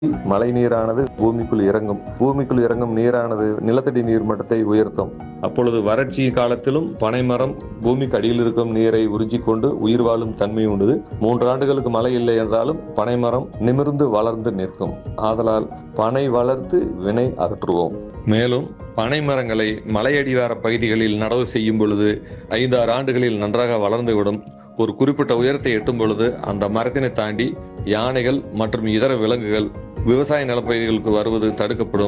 மழை நீரானது பூமிக்குள் இறங்கும் பூமிக்குள் இறங்கும் நீரானது நிலத்தடி நீர் மட்டத்தை உயர்த்தும் அப்பொழுது வறட்சி காலத்திலும் பனைமரம் பூமிக்கு அடியில் இருக்கும் நீரை உறிஞ்சிக்கொண்டு உயிர் வாழும் தன்மை உண்டு மூன்று ஆண்டுகளுக்கு மழை இல்லை என்றாலும் பனைமரம் நிமிர்ந்து வளர்ந்து நிற்கும் ஆதலால் பனை வளர்த்து வினை அகற்றுவோம் மேலும் பனை மரங்களை மலையடிவார பகுதிகளில் நடவு செய்யும் பொழுது ஐந்தாறு ஆண்டுகளில் நன்றாக வளர்ந்துவிடும் ஒரு குறிப்பிட்ட உயரத்தை எட்டும் பொழுது அந்த மரத்தினை தாண்டி யானைகள் மற்றும் இதர விலங்குகள் விவசாய நிலப்பகுதிகளுக்கு வருவது தடுக்கப்படும்